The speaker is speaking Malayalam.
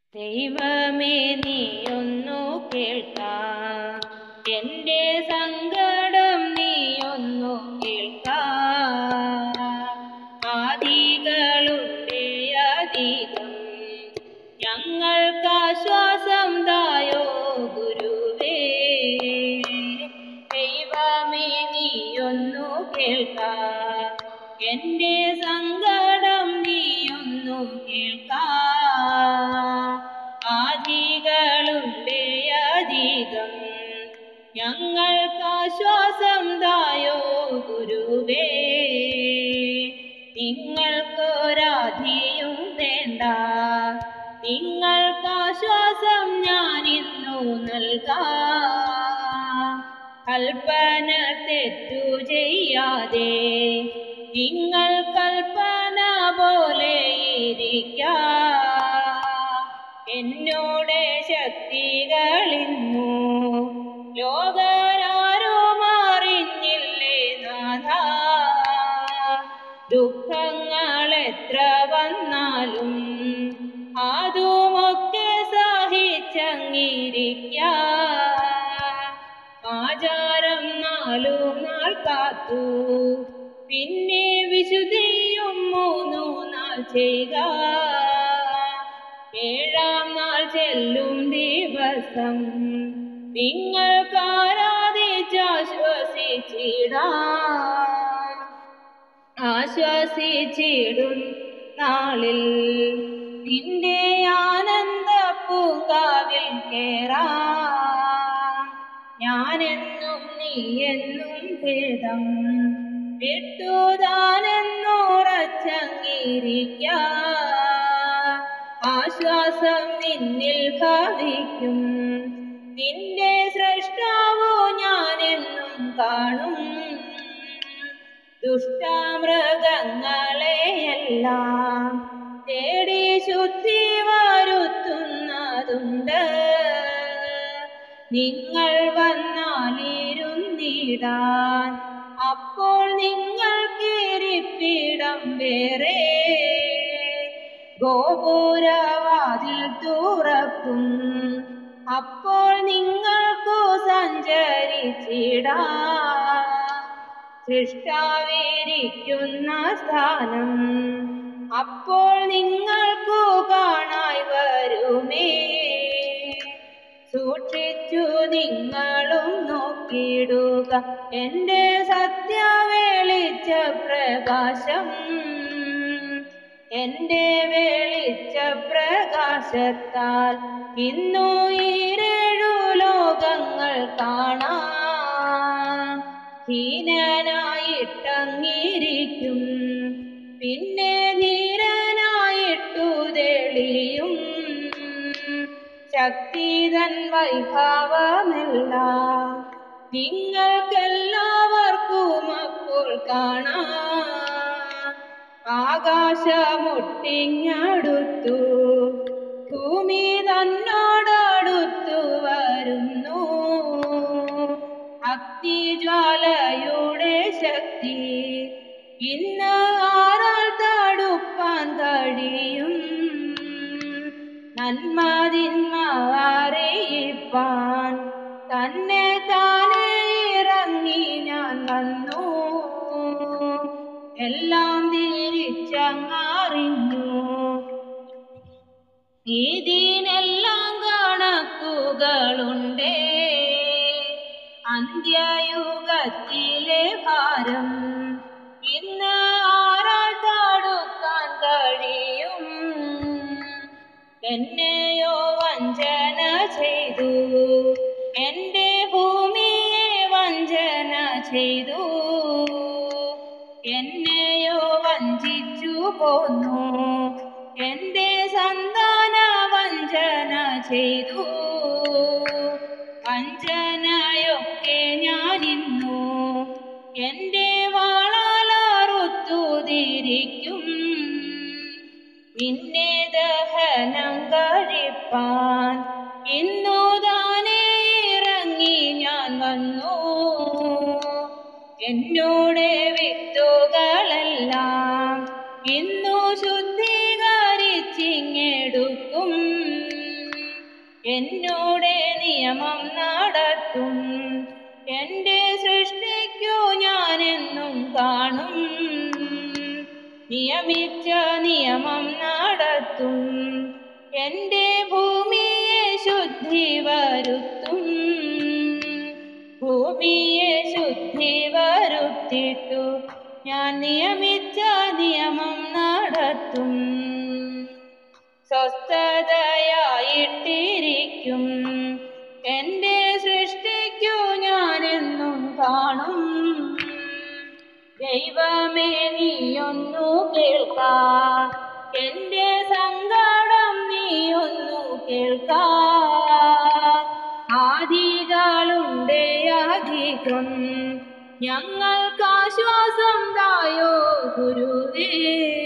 ദൈവമേ നീയൊന്നു കേൾക്കാം എൻ്റെ സങ്കടം നീയൊന്നു കേൾക്കാം ആദികളുടെ അധികം ഞങ്ങൾക്കാശ്വാസം തായോ ഗുരുവേ ദൈവമേ നീയൊന്നു കേൾക്കാം എൻ്റെ സങ്കടം നീയൊന്നു കേൾക്കാം ആദികളുടെ അധികം ഞങ്ങൾക്കാശ്വാസം തായോ ഗുരുവേ നിങ്ങൾക്കൊരാധിയും വേണ്ട നിങ്ങൾക്കാശ്വാസം ഞാനിന്നു നൽകാം കൽപ്പന തെറ്റു ചെയ്യാതെ നിങ്ങൾ കൽപ്പന പോലെ ഇരിക്കാം എന്നോടെ ശക്തികളിന്നു ലോകരാരും അറിഞ്ഞില്ലേ നാഥ ദുഃഖങ്ങൾ എത്ര വന്നാലും അതുമൊക്കെ സഹിച്ചങ്ങിരിക്കാം ആചാരം നാലു നാൾ കാത്തു പിന്നെ വിശുദ്ധിയും മൂന്നു നാൾ ചെയ്ത ഏഴാം നാൾ ചെല്ലും ദിവസം നിങ്ങൾക്കാരാധിച്ചാശ്വസിച്ചിടാം ആശ്വസിച്ചിടും നാളിൽ നിന്റെ ആനന്ദ പൂങ്കാവിൽ കേറാം ഞാനെന്നും നീയെന്നും ഭേദം വിട്ടുതാനെന്നുറച്ചങ്ങിരിക്കാം ആശ്വാസം നിന്നിൽ ഭവിക്കും നിന്റെ സൃഷ്ടാവോ ഞാനെന്നും കാണും ദുഷ്ടമൃഗങ്ങളെയെല്ലാം തേടി ശുദ്ധി വരുത്തുന്നതുണ്ട് നിങ്ങൾ വന്നാലിരുന്നിടാൻ അപ്പോൾ നിങ്ങൾക്കിരിപ്പിടം വേറെ ഗോപുരവാതിൽ തുറക്കും അപ്പോൾ നിങ്ങൾക്കു സഞ്ചരിച്ചിടാം സൃഷ്ടാവിരിക്കുന്ന സ്ഥാനം അപ്പോൾ നിങ്ങൾക്കു കാണായി വരുമേ സൂക്ഷിച്ചു നിങ്ങളും നോക്കിയിടുക എൻ്റെ സത്യവേളിച്ച പ്രകാശം എൻ്റെ വെളിച്ച പ്രകാശത്താൽ ഇന്നു ഈരേഴു ലോകങ്ങൾ കാണാം ഹീനനായിട്ടങ്ങിരിക്കും പിന്നെ ധീരനായിട്ടു തെളിയും ശക്തിതൻ വൈഭവമെല്ലാം നിങ്ങൾക്കെല്ലാവർക്കും അപ്പോൾ കാണാം ആകാശമൊട്ടിങ്ങടുത്തു ഭൂമി തന്നോടടുത്തു വരുന്നു അഗ്നിജ്വാലയുടെ ശക്തി ഇന്ന് ആരാൽ തടുപ്പാൻ കഴിയും നന്മതിന്മ അറിയിപ്പാൻ തന്നെ താനെ ഇറങ്ങി ഞാൻ വന്നു എല്ലാം തിരിച്ചങ്ങറിഞ്ഞു ഇതിനെല്ലാം കണക്കുകളുണ്ടേ അന്ത്യയുഗത്തിലെ ഭാരം ഇന്ന് ആരാൾ തടുക്കാൻ കഴിയും എന്നെയോ വഞ്ചന ചെയ്തു എൻ്റെ ഭൂമിയെ വഞ്ചന ചെയ്തു എന്നെയോ വഞ്ചിച്ചു പോന്നു എൻ്റെ സന്താന വഞ്ചന ചെയ്തു വഞ്ചനയൊക്കെ ഞാനിന്നു എൻ്റെ വാളാലാറുത്തുതിരിക്കും പിന്നെ ദഹനം കഴിപ്പാൻ ഇന്നു താനേ ഇറങ്ങി ഞാൻ വന്നു എന്നോടെ വിത്തുകളെല്ലാം ഇന്നു ശുദ്ധീകരിച്ചിങ്ങെടുക്കും എന്നോടെ നിയമം നടത്തും എൻ്റെ സൃഷ്ടിക്കു ഞാനെന്നും കാണും നിയമിച്ച നിയമം നടത്തും എൻ്റെ ഭൂമിയെ ശുദ്ധി വരുത്തും ഭൂമിയെ ശുദ്ധി വരുത്തിട്ടു ഞാൻ നിയമിച്ച നിയമം നടത്തും സ്വസ്ഥതയായിട്ടിരിക്കും എൻ്റെ സൃഷ്ടിക്കു ഞാനെന്നും കാണും ദൈവമേ നീയൊന്നു കേൾക്ക എൻ്റെ സങ്കടം നീയൊന്നു കേൾക്ക ആദികളുണ്ടേ അധികം ഞങ്ങൾക്കാശ്വാസം തായോ ഗുരുവേ